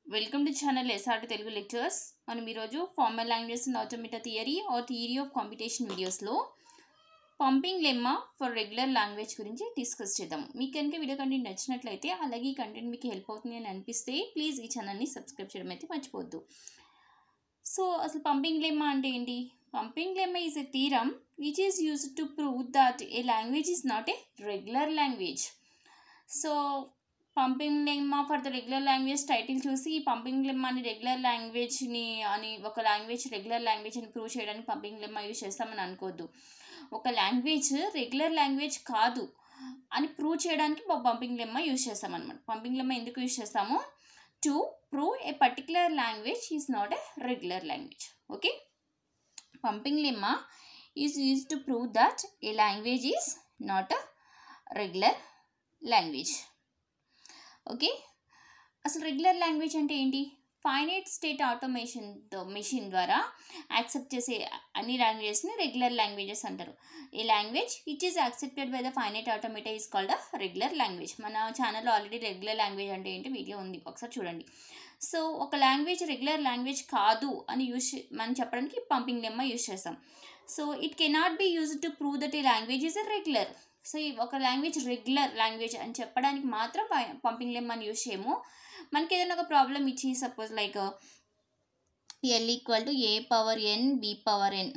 welcome to channel SRT Telugu lectures మనం ఈరోజు formal languages and automata theory or theory of competition వీడియోస్లో pumping lemma for regular language గురించి discuss చేద్దాం మీకు కనుక వీడియో కంటెంట్ నచ్చినట్లయితే అలాగే ఈ కంటెంట్ మీకు హెల్ప్ అవుతుంది అని అనిపిస్తే ప్లీజ్ ఈ ఛానల్ని సబ్స్క్రైబ్ చేయడం అయితే మర్చిపోవద్దు సో అసలు పంపింగ్ లెమ్మా అంటే ఏంటి pumping lemma is a theorem which is used to prove that a language is not a regular language so pumping lemma for the regular language title చూసి pumping lemma అని regular లాంగ్వేజ్ని అని ఒక language regular language అని prove చేయడానికి pumping lemma use చేస్తామని అనుకోవద్దు ఒక లాంగ్వేజ్ రెగ్యులర్ లాంగ్వేజ్ కాదు అని ప్రూవ్ చేయడానికి పంపింగ్ లెమ్మా యూజ్ చేస్తాం అనమాట పంపింగ్ లెమ్మా ఎందుకు యూజ్ చేస్తాము to prove a particular language is not a regular language okay pumping lemma is use to prove that a language is not a regular language okay అసలు regular language అంటే ఏంటి finite state automation machine ద్వారా accept చేసే అన్ని లాంగ్వేజెస్ని regular languages అంటారు ఈ language which is accepted by the finite automata is called a regular language మన ఛానల్లో ఆల్రెడీ రెగ్యులర్ లాంగ్వేజ్ అంటే ఏంటి వీడియో ఉంది ఒకసారి చూడండి సో ఒక లాంగ్వేజ్ రెగ్యులర్ లాంగ్వేజ్ కాదు అని యూస్ మనం చెప్పడానికి పంపింగ్ లెమ్మ యూస్ చేస్తాం so it cannot be use to prove that ఈ language is a regular so ఈ ఒక లాంగ్వేజ్ రెగ్యులర్ లాంగ్వేజ్ అని చెప్పడానికి మాత్రం పంపింగ్ లెమ్ అని యూస్ చేయము మనకి ఏదైనా ఒక ప్రాబ్లం ఇచ్చి suppose like L equal to a power n b power n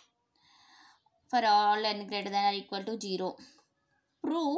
for all n greater than or equal to zero prove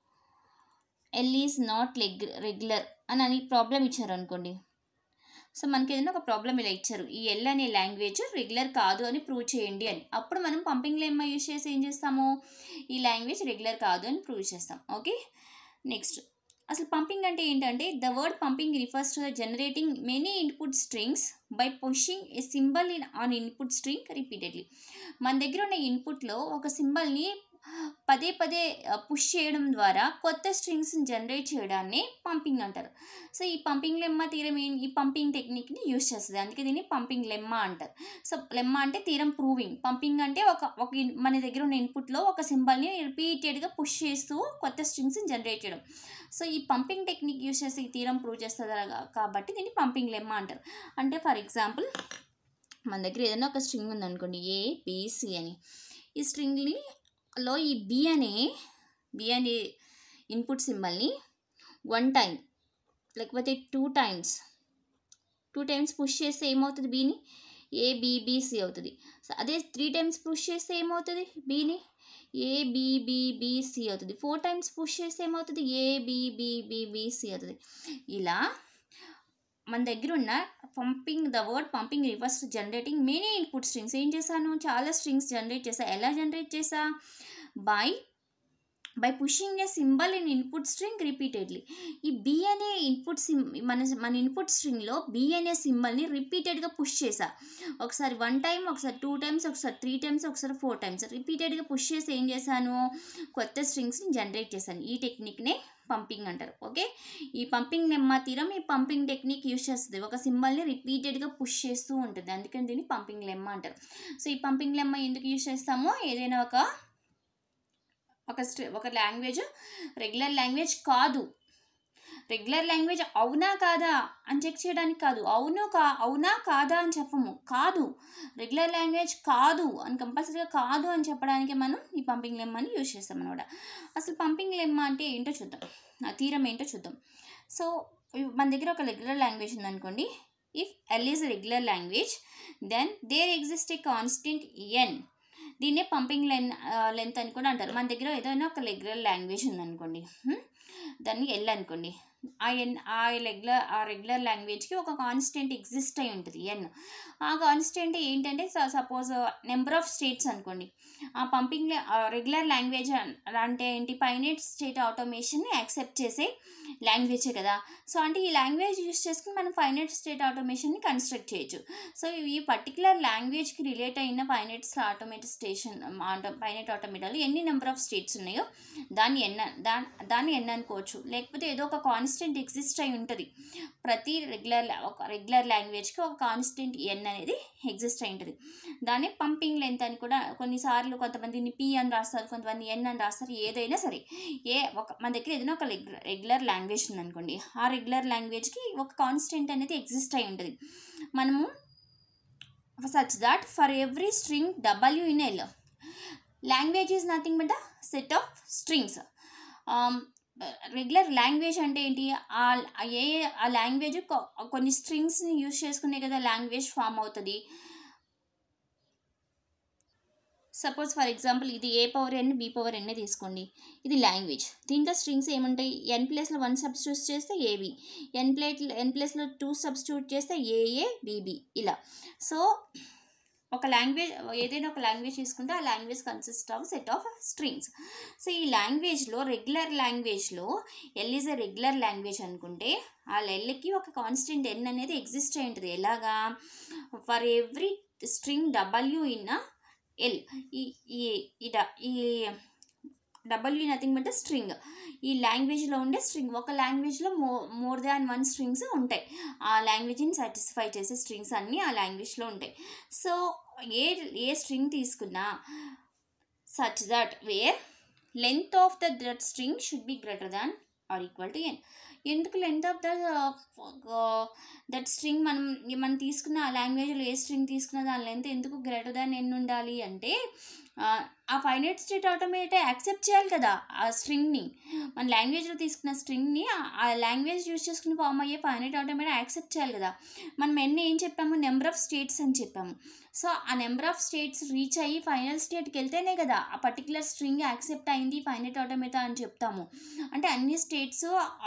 L is not leg regular అని అని ప్రాబ్లం ఇచ్చారు అనుకోండి సో మనకి ఏదైనా ఒక ప్రాబ్లం ఇలా ఇచ్చారు ఈ ఎల్ అనే లాంగ్వేజ్ రెగ్యులర్ కాదు అని ప్రూవ్ చేయండి అని అప్పుడు మనం పంపింగ్ లెమ్మ యూజ్ చేసి ఏం చేస్తాము ఈ లాంగ్వేజ్ రెగ్యులర్ కాదు అని ప్రూవ్ చేస్తాం ఓకే నెక్స్ట్ అసలు పంపింగ్ అంటే ఏంటంటే the word pumping refers to the generating many input strings by pushing a symbol in on input string repeatedly మన దగ్గర ఉన్న ఇన్పుట్లో ఒక సింబల్ని పదే పదే పుష్ చేయడం ద్వారా కొత్త స్ట్రింగ్స్ని జనరేట్ చేయడాన్ని పంపింగ్ అంటారు సో ఈ పంపింగ్ లెమ్మ తీరం ఈ పంపింగ్ టెక్నిక్ని యూస్ చేస్తుంది అందుకే దీన్ని పంపింగ్ లెమ్మ అంటారు సో లెమ్మ అంటే తీరం ప్రూవింగ్ పంపింగ్ అంటే ఒక ఒక మన దగ్గర ఉన్న ఇన్పుట్లో ఒక సింబల్ని రిపీటెడ్గా పుష్ చేస్తూ కొత్త స్ట్రింగ్స్ని జనరేట్ చేయడం సో ఈ పంపింగ్ టెక్నిక్ యూస్ చేసి ఈ తీరం ప్రూవ్ చేస్తుంది కాబట్టి దీన్ని పంపింగ్ లెమ్మ అంటారు అంటే ఫర్ ఎగ్జాంపుల్ మన దగ్గర ఏదైనా ఒక స్ట్రింగ్ ఉందనుకోండి ఏ బిసి అని ఈ స్ట్రింగ్ని లో ఈ బి అనే బి అనే ఇన్పుట్ సింబల్ని వన్ టైం లేకపోతే two times two times push చేస్తే ఏమవుతుంది బీని ఏబిబిసి అవుతుంది సో అదే త్రీ టైమ్స్ పుష్ చేస్తే ఏమవుతుంది బీని ఏబిబిబిసి అవుతుంది ఫోర్ టైమ్స్ పుష్ చేస్తే ఏమవుతుంది ఏబిబిబిబిసి అవుతుంది ఇలా మన దగ్గర ఉన్న pumping the word pumping reverse generating many input strings ఏం చేశాను చాలా స్ట్రింగ్స్ జనరేట్ చేసా ఎలా జనరేట్ చేసా by by pushing a symbol in input string repeatedly ఈ బి అనే ఇన్పుట్ సిమ్ మన మన ఇన్పుట్ స్ట్రింగ్లో బి అనే సింబల్ని రిపీటెడ్గా పుష్ చేసా ఒకసారి వన్ టైం ఒకసారి టూ టైమ్స్ ఒకసారి త్రీ టైమ్స్ ఒకసారి ఫోర్ టైమ్స్ రిపీటెడ్గా పుష్ చేసి ఏం చేశాను కొత్త స్ట్రింగ్స్ని జనరేట్ చేశాను ఈ టెక్నిక్నే పంపింగ్ అంటారు ఓకే ఈ పంపింగ్ నెమ్మ తీరం ఈ పంపింగ్ టెక్నిక్ యూస్ చేస్తుంది ఒక సింబల్ని రిపీటెడ్గా పుష్ చేస్తూ ఉంటుంది అందుకని దీన్ని పంపింగ్ లెమ్మ అంటారు సో ఈ పంపింగ్ లెమ్మ ఎందుకు యూస్ చేస్తామో ఏదైనా ఒక ఒక ఒక లాంగ్వేజ్ రెగ్యులర్ లాంగ్వేజ్ కాదు రెగ్యులర్ లాంగ్వేజ్ అవునా కాదా అని చెక్ చేయడానికి కాదు అవును కా అవునా కాదా అని చెప్పము కాదు రెగ్యులర్ లాంగ్వేజ్ కాదు అని కంపల్సరీగా కాదు అని చెప్పడానికి మనం ఈ పంపింగ్ లెమ్మ అని యూజ్ చేస్తాం అనమాట అసలు పంపింగ్ లెమ్మ అంటే ఏంటో చూద్దాం ఆ తీరం ఏంటో చూద్దాం సో మన దగ్గర ఒక రెగ్యులర్ లాంగ్వేజ్ ఉందనుకోండి if L is regular language then there exist a constant n దీన్నే పంపింగ్ లెన్ లెంత్ అని కూడా అంటారు మన దగ్గర ఏదైనా ఒక రెగ్యులర్ లాంగ్వేజ్ ఉందనుకోండి దాన్ని ఎల్ అనుకోండి ఆ ఎన్ ఆ రెగ్యులర్ ఆ రెగ్యులర్ లాంగ్వేజ్కి ఒక కాన్స్టెంట్ ఎగ్జిస్ట్ అయి ఉంటుంది ఎన్ ఆ కాన్స్టెంట్ ఏంటంటే సపోజ్ నెంబర్ ఆఫ్ స్టేట్స్ అనుకోండి ఆ పంపింగ్ రెగ్యులర్ లాంగ్వేజ్ అంటే ఏంటి పైనట్ స్టేట్ ఆటోమేషన్ని యాక్సెప్ట్ చేసే లాంగ్వేజే కదా సో అంటే ఈ లాంగ్వేజ్ యూస్ చేసుకుని మనం ఫైనట్ స్టేట్ ఆటోమేషన్ని కన్స్ట్రక్ట్ చేయొచ్చు సో ఈ పర్టికులర్ లాంగ్వేజ్కి రిలేట్ అయిన ఫైనట్ ఆటోమేటిక్ స్టేషన్ ఫైనట్ ఆటోమేటాలు ఎన్ని నెంబర్ ఆఫ్ స్టేట్స్ ఉన్నాయో దాన్ని ఎన్న దా దాన్ని ఎన్ అనుకోవచ్చు లేకపోతే ఏదో ఒక కాన్స్టెంట్ కాన్స్టెంట్ ఎగ్జిస్ట్ అయి ఉంటుంది ప్రతి రెగ్యులర్ ఒక రెగ్యులర్ లాంగ్వేజ్కి ఒక కాన్స్టెంట్ ఎన్ అనేది ఎగ్జిస్ట్ అయి ఉంటుంది దాన్ని పంపింగ్ లెంత్ అని కూడా కొన్నిసార్లు కొంతమందిని పి అని రాస్తారు కొంతమంది ఎన్ అని రాస్తారు ఏదైనా సరే ఏ ఒక మన దగ్గర ఏదైనా ఒక రెగ్యులర్ లాంగ్వేజ్ ఉందనుకోండి ఆ రెగ్యులర్ లాంగ్వేజ్కి ఒక కాన్స్టెంట్ అనేది ఎగ్జిస్ట్ అయి ఉంటుంది మనము such that for every string W in L language is nothing but set of strings regular language అంటే ఏంటి ఆ ఏ ఆ లాంగ్వేజ్ కొన్ని స్ట్రింగ్స్ని యూజ్ చేసుకునే కదా లాంగ్వేజ్ ఫామ్ అవుతుంది సపోజ్ ఫర్ ఎగ్జాంపుల్ ఇది a power n b power ఎన్నే తీసుకోండి ఇది లాంగ్వేజ్ దీంట్లో స్ట్రింగ్స్ ఏముంటాయి ఎన్ ప్లేస్లో వన్ సబ్స్టిట్యూట్ చేస్తే ఏబి ఎన్ ప్లేట్ ఎన్ ప్లేస్లో టూ సబ్స్టిట్యూట్ చేస్తే ఏఏ బీబీ ఇలా సో ఒక లాంగ్వేజ్ ఏదైనా ఒక లాంగ్వేజ్ తీసుకుంటే ఆ language consist of set of strings so ఈ లాంగ్వేజ్లో రెగ్యులర్ లాంగ్వేజ్లో L is a regular language అనుకుంటే ఆ ఎల్కి ఒక కాన్స్టెంట్ ఎన్ అనేది ఎగ్జిస్ట్ అయి ఉంటుంది ఎలాగా for every string W in L ఈ ఈ ఈ డ- ఈ డబ్ల్యూ నథింగ్ బట్ స్ట్రింగ్ ఈ లాంగ్వేజ్లో ఉండే స్ట్రింగ్ ఒక లాంగ్వేజ్లో మో మోర్ దాన్ వన్ స్ట్రింగ్స్ ఉంటాయి ఆ లాంగ్వేజ్ని సాటిస్ఫై చేసే స్ట్రింగ్స్ అన్నీ ఆ లాంగ్వేజ్లో ఉంటాయి సో ఏ ఏ స్ట్రింగ్ తీసుకున్నా such that where length of the that string should be greater than or equal to n ఎందుకు length of the that string మనం మనం తీసుకున్న ఆ లాంగ్వేజ్లో ఏ స్ట్రింగ్ తీసుకున్న దాని లెంత్ ఎందుకు గ్రేటర్ దాన్ ఎన్ ఉండాలి అంటే ఆ, ఆ ఫైనైట్ స్టేట్ ఆటోమేట్ యాక్సెప్ట్ చేయాలి కదా ఆ స్ట్రింగ్ని మన లాంగ్వేజ్లో తీసుకున్న స్ట్రింగ్ని ఆ లాంగ్వేజ్ యూజ్ చేసుకుని ఫామ్ అయ్యే ఫైనైట్ ఆటోమేట్ యాక్సెప్ట్ చేయాలి కదా మనం ఎన్ని ఏం చెప్పాము నెంబర్ ఆఫ్ స్టేట్స్ అని చెప్పాము సో ఆ నెంబర్ ఆఫ్ స్టేట్స్ రీచ్ అయ్యి ఫైనల్ స్టేట్కి వెళ్తేనే కదా ఆ పర్టికులర్ స్ట్రింగ్ యాక్సెప్ట్ అయింది ఫైనైట్ ఆటోమేటా అని చెప్తాము అంటే అన్ని స్టేట్స్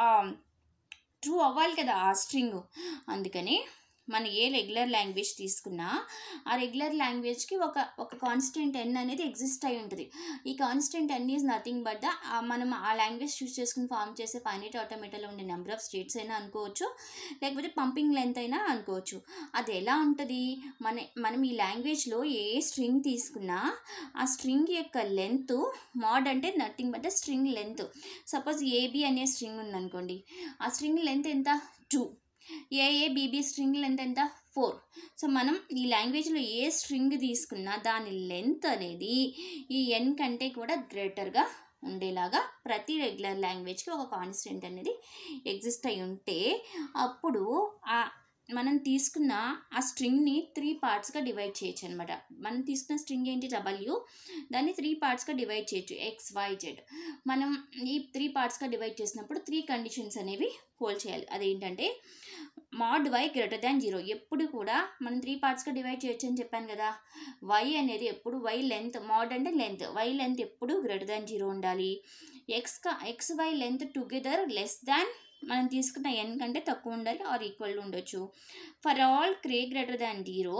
ట్రూ అవ్వాలి కదా ఆ స్ట్రింగ్ అందుకని మన ఏ రెగ్యులర్ లాంగ్వేజ్ తీసుకున్నా ఆ రెగ్యులర్ లాంగ్వేజ్కి ఒక ఒక కాన్స్టెంట్ ఎన్ అనేది ఎగ్జిస్ట్ అయి ఉంటుంది ఈ constant n is nothing but the మనం ఆ లాంగ్వేజ్ చూస్ చేసుకుని ఫామ్ చేసే ఫైనైట్ ఆటోమేటాలో ఉండే నెంబర్ ఆఫ్ స్టేట్స్ అయినా అనుకోవచ్చు లేకపోతే పంపింగ్ లెంత్ అయినా అనుకోవచ్చు అది ఎలా ఉంటుంది మన మనం ఈ లాంగ్వేజ్లో ఏ స్ట్రింగ్ తీసుకున్నా ఆ స్ట్రింగ్ యొక్క లెంత్ మాడ్ అంటే nothing but string length suppose a b అనే స్ట్రింగ్ ఉందనుకోండి ఆ స్ట్రింగ్ లెంత్ ఎంత two a a b b string length ఎంత ఫోర్ సో మనం ఈ లాంగ్వేజ్లో ఏ స్ట్రింగ్ తీసుకున్నా దాని లెంత్ అనేది ఈ ఎన్ కంటే కూడా గ్రేటర్గా ఉండేలాగా ప్రతి రెగ్యులర్ లాంగ్వేజ్కి ఒక కాన్స్టెంట్ అనేది ఎగ్జిస్ట్ అయి ఉంటే అప్పుడు ఆ మనం తీసుకున్న ఆ స్ట్రింగ్ని త్రీ పార్ట్స్గా డివైడ్ చేయొచ్చు అనమాట మనం తీసుకున్న స్ట్రింగ్ ఏంటి డబ్ల్యూ దాన్ని త్రీ పార్ట్స్గా డివైడ్ చేయొచ్చు ఎక్స్ వై జెడ్ మనం ఈ త్రీ పార్ట్స్గా డివైడ్ చేసినప్పుడు త్రీ కండిషన్స్ అనేవి హోల్డ్ చేయాలి అదేంటంటే mod y greater than zero ఎప్పుడు కూడా మనం త్రీ పార్ట్స్గా డివైడ్ చేయొచ్చు అని చెప్పాను కదా వై అనేది ఎప్పుడు వై లెంత్ మాడ్ అంటే లెంత్ వై లెంత్ ఎప్పుడు గ్రేటర్ దాన్ జీరో ఉండాలి x x y length together less than మనం తీసుకున్న ఎన్ కంటే తక్కువ ఉండాలి ఆర్ ఈక్వల్ ఉండొచ్చు for all k greater than zero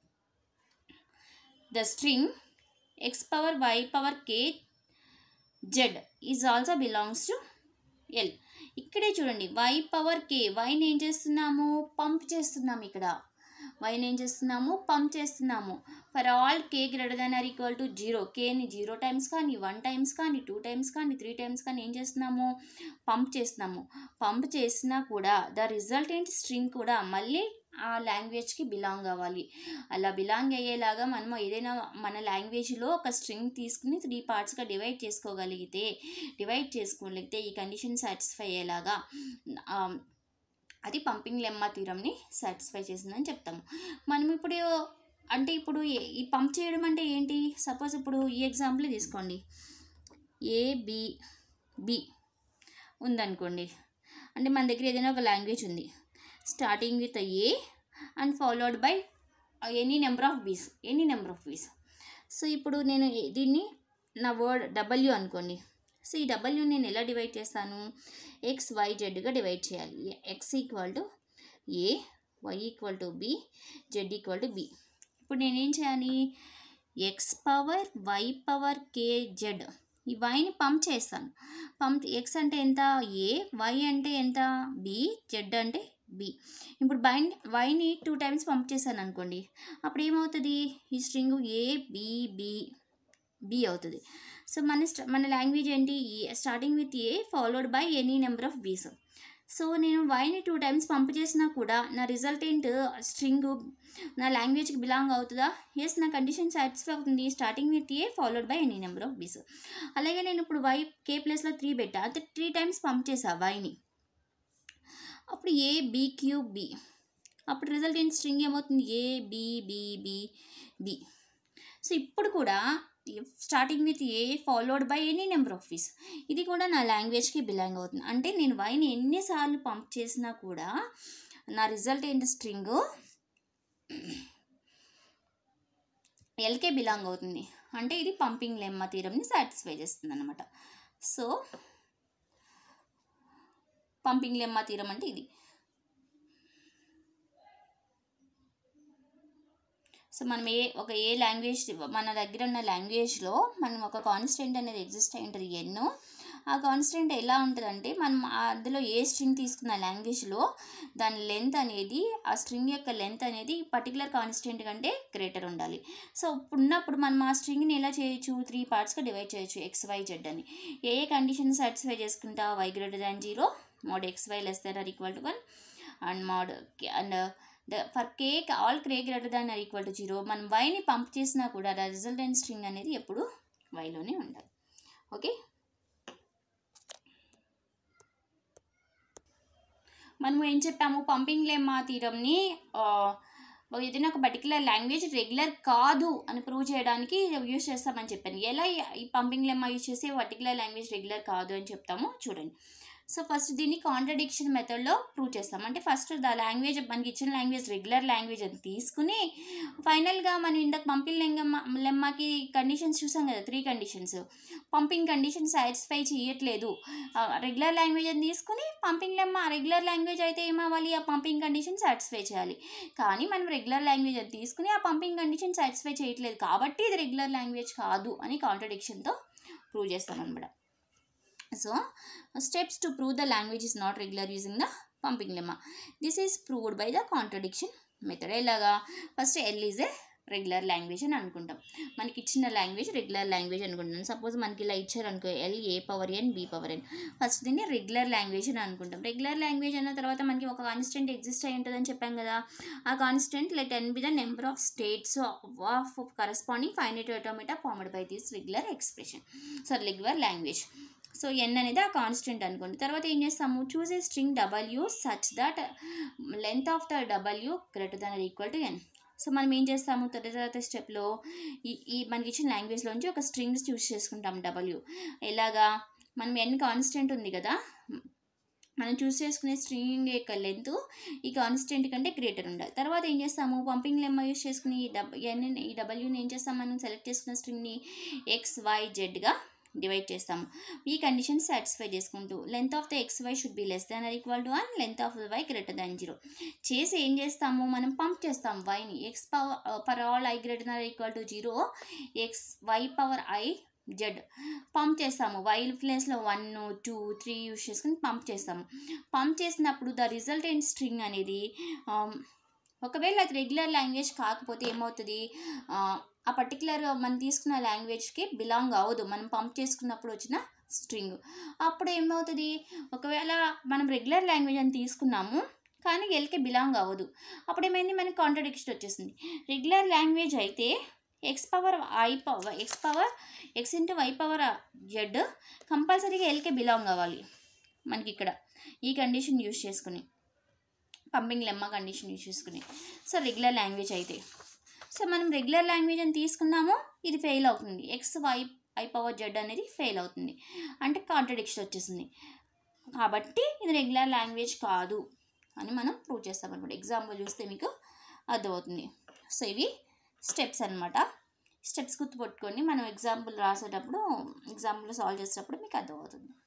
the string x power y power k z is also belongs to L ఇక్కడే చూడండి why power కే వైని ఏం చేస్తున్నాము పంప్ చేస్తున్నాము ఇక్కడ వైని ఏం చేస్తున్నాము పంప్ చేస్తున్నాము for all k greater than or equal to zero కేని జీరో టైమ్స్ కానీ వన్ టైమ్స్ కానీ టూ టైమ్స్ కానీ త్రీ టైమ్స్ కానీ ఏం చేస్తున్నాము పంప్ చేస్తున్నాము పంప్ చేసినా కూడా ద రిజల్టెంట్ స్ట్రింగ్ కూడా మళ్ళీ ఆ లాంగ్వేజ్కి బిలాంగ్ అవ్వాలి అలా బిలాంగ్ అయ్యేలాగా మనం ఏదైనా మన లాంగ్వేజ్లో ఒక స్ట్రింగ్ తీసుకుని త్రీ పార్ట్స్గా డివైడ్ చేసుకోగలిగితే డివైడ్ చేసుకోగలిగితే ఈ కండిషన్ సాటిస్ఫై అయ్యేలాగా ఆ, అది పంపింగ్ లెమ్మా తీరంని సాటిస్ఫై చేసిందని చెప్తాము మనం ఇప్పుడు అంటే ఇప్పుడు ఏ- ఈ పంప్ చేయడం అంటే ఏంటి సపోజ్ ఇప్పుడు ఈ ఎగ్జాంపుల్ తీసుకోండి ఏ బి బి ఉందనుకోండి అంటే మన దగ్గర ఏదైనా ఒక లాంగ్వేజ్ ఉంది starting with a and followed by any number of b's any number of b's so ఇప్పుడు నేను ఏ- దీన్ని నా వర్డ్ డబ్ల్యూ అనుకోండి సో ఈ డబ్ల్యూ నేను ఎలా డివైడ్ చేస్తాను ఎక్స్ వై జెడ్గా డివైడ్ చేయాలి x equal to a y equal to b z equal to b ఇప్పుడు నేనేం చేయాలి x power y power k z ఈ వైని పంప్ చేస్తాను పంప్ ఎక్స్ అంటే ఎంత ఏ వై అంటే ఎంత బి జెడ్ అంటే బి ఇప్పుడు బై వైని టూ టైమ్స్ పంప్ చేశాను అనుకోండి అప్పుడు ఏమవుతుంది ఈ string a b b b అవుతుంది సో మన స్ట్ మన లాంగ్వేజ్ ఏంటి starting with a followed by any number of b's so నేను వైని టూ టైమ్స్ పంప్ చేసినా కూడా నా రిజల్టెంట్ స్ట్రింగ్ నా లాంగ్వేజ్కి బిలాంగ్ అవుతుందా ఎస్ నా కండిషన్ సాటిస్ఫై అవుతుంది starting with a followed by any number of b's అలాగే నేను ఇప్పుడు వై కే ప్లస్లో త్రీ పెట్టా అంటే త్రీ టైమ్స్ పంప్ చేసా వైని అప్పుడు ఏ బి క్యూ బి అప్పుడు రిజల్టెంట్ స్ట్రింగ్ ఏమవుతుంది a b b b b so ఇప్పుడు కూడా starting with a followed by any number of fees ఇది కూడా నా లాంగ్వేజ్కి బిలాంగ్ అవుతుంది అంటే నేను వైని ఎన్నిసార్లు పంప్ చేసినా కూడా నా రిజల్ట్ ఏంటి స్ట్రింగ్ ఎల్కే బిలాంగ్ అవుతుంది అంటే ఇది పంపింగ్ లెమ్మ తీరంని సాటిస్ఫై చేస్తుంది అనమాట సో పంపింగ్ లెమ్మ తీరం అంటే ఇది సో మనం ఏ ఒక ఏ లాంగ్వేజ్ మన దగ్గర ఉన్న లాంగ్వేజ్లో మనం ఒక కాన్స్టెంట్ అనేది ఎగ్జిస్ట్ అయి ఉంటుంది ఎన్నో ఆ కాన్స్టెంట్ ఎలా ఉంటుందంటే మనం అందులో ఏ స్ట్రింగ్ తీసుకున్న లాంగ్వేజ్లో దాని లెంత్ అనేది ఆ స్ట్రింగ్ యొక్క లెంత్ అనేది పర్టికులర్ కాన్స్టెంట్ కంటే గ్రేటర్ ఉండాలి సో ఉన్నప్పుడు మనం ఆ స్ట్రింగ్ని ఎలా చేయొచ్చు త్రీ పార్ట్స్గా డివైడ్ చేయొచ్చు ఎక్స్ వై జెడ్ అని ఏ ఏ కండిషన్ సాటిస్ఫై చేసుకుంటా y greater than zero mode x y less than or equal to one and mode and the for cake all k greater than or equal to zero మనం వైని pump చేసినా కూడా resultant string అనేది ఎప్పుడు వైలోనే ఉండాలి okay మనము ఏం చెప్పాము పంపింగ్ లెమ్మా తీరంని ఏదైనా ఒక పర్టికులర్ లాంగ్వేజ్ రెగ్యులర్ కాదు అని ప్రూవ్ చేయడానికి యూజ్ చేస్తామని చెప్పాను ఎలా ఈ పంపింగ్ లెమ్మా యూజ్ చేసి పర్టికులర్ లాంగ్వేజ్ రెగ్యులర్ కాదు అని చెప్తాము చూడండి సో ఫస్ట్ దీన్ని కాంట్రడిక్షన్ మెథడ్లో ప్రూవ్ చేస్తాం అంటే ఫస్ట్ ద లాంగ్వేజ్ మనకి ఇచ్చిన లాంగ్వేజ్ రెగ్యులర్ లాంగ్వేజ్ అని తీసుకుని ఫైనల్గా మనం ఇందాక పంపింగ్ లెంగమ్మ లెమ్మకి కండిషన్స్ చూసాం కదా three conditions pumping condition satisfy చేయట్లేదు రెగ్యులర్ లాంగ్వేజ్ అని తీసుకుని పంపింగ్ లెమ్మ రెగ్యులర్ లాంగ్వేజ్ అయితే ఏమవ్వాలి ఆ పంపింగ్ కండిషన్ సాటిస్ఫై చేయాలి కానీ మనం రెగ్యులర్ లాంగ్వేజ్ అని తీసుకుని ఆ పంపింగ్ కండిషన్ సాటిస్ఫై చేయట్లేదు కాబట్టి ఇది రెగ్యులర్ లాంగ్వేజ్ కాదు అని కాంట్రడిక్షన్తో ప్రూవ్ చేస్తాం అనమాట so steps to prove the language is not regular using the pumping lemma this is proved by the contradiction method ఎలాగా first L is a regular language అని అనుకుంటాం మనకి ఇచ్చిన లాంగ్వేజ్ రెగ్యులర్ లాంగ్వేజ్ అనుకుంటాం సపోజ్ మనకి ఇలా ఇచ్చారు అనుకో L a power n b power n first దీన్ని రెగ్యులర్ లాంగ్వేజ్ అని అనుకుంటాం రెగ్యులర్ లాంగ్వేజ్ అన్న తర్వాత మనకి ఒక కాన్స్టెంట్ ఎగ్జిస్ట్ అయి ఉంటుందని చెప్పాం కదా ఆ constant let n be the number of states of corresponding finite automata formed by this regular expression so regular language so n అనేది ఆ కాన్స్టెంట్ అనుకోండి తర్వాత ఏం చేస్తాము choose a string W such that length of the W greater than equal to n so మనం ఏం చేస్తాము తర్వాత స్టెప్లో ఈ ఈ మనకి ఇచ్చిన లాంగ్వేజ్లోంచి ఒక స్ట్రింగ్స్ చూస్ చేసుకుంటాం డబల్యూ ఎలాగా మనం ఎన్ కాన్స్టెంట్ ఉంది కదా మనం చూస్ చేసుకునే స్ట్రింగ్ యొక్క లెంత్ ఈ కాన్స్టెంట్ కంటే గ్రేటర్ ఉండాలి తర్వాత ఏం చేస్తాము పంపింగ్ లెమ్మ యూస్ చేసుకుని ఈ డబ్ ఎన్ ఈ డబల్యూని ఏం చేస్తాం మనం సెలెక్ట్ చేసుకున్న స్ట్రింగ్ని ఎక్స్ వై జెడ్గా డివైడ్ చేస్తాము ఈ కండిషన్ సాటిస్ఫై చేసుకుంటూ length of the x y should be less than or equal to one length of the y greater than zero చేసి ఏం చేస్తాము మనం పంప్ చేస్తాం వైని x power for all i greater than or equal to zero x y power i z pump చేస్తాము y ప్లేస్లో one two three use చేసుకుని pump చేస్తాము పంప్ చేసినప్పుడు ద రిజల్టెంట్ స్ట్రింగ్ అనేది ఒకవేళ అది రెగ్యులర్ లాంగ్వేజ్ కాకపోతే ఏమవుతుంది ఆ పర్టికులర్ మనం తీసుకున్న లాంగ్వేజ్కి బిలాంగ్ అవ్వదు మనం పంప్ చేసుకున్నప్పుడు వచ్చిన స్ట్రింగ్ అప్పుడు ఏమవుతుంది ఒకవేళ మనం రెగ్యులర్ లాంగ్వేజ్ అని తీసుకున్నాము కానీ ఎల్కి బిలాంగ్ అవ్వదు అప్పుడు ఏమైంది మనకి కాంట్రడిక్షన్ వచ్చేసింది రెగ్యులర్ లాంగ్వేజ్ అయితే x power i power x power x into y power z కంపల్సరీగా ఎల్కే బిలాంగ్ అవ్వాలి మనకి ఇక్కడ ఈ కండిషన్ యూజ్ చేసుకుని పంపింగ్ లెమ్మ కండిషన్ యూజ్ చేసుకుని సో రెగ్యులర్ లాంగ్వేజ్ అయితే సో మనం రెగ్యులర్ లాంగ్వేజ్ అని తీసుకున్నాము ఇది ఫెయిల్ అవుతుంది x y i power z అనేది ఫెయిల్ అవుతుంది అంటే కాంట్రడిక్షన్ వచ్చేసింది కాబట్టి ఇది రెగ్యులర్ లాంగ్వేజ్ కాదు అని మనం ప్రూవ్ చేస్తాం అనమాట ఎగ్జాంపుల్ చూస్తే మీకు అర్థమవుతుంది సో ఇవి స్టెప్స్ అనమాట స్టెప్స్ గుర్తుపట్టుకొని మనం ఎగ్జాంపుల్ రాసేటప్పుడు ఎగ్జాంపుల్ సాల్వ్ చేసేటప్పుడు మీకు అర్థమవుతుంది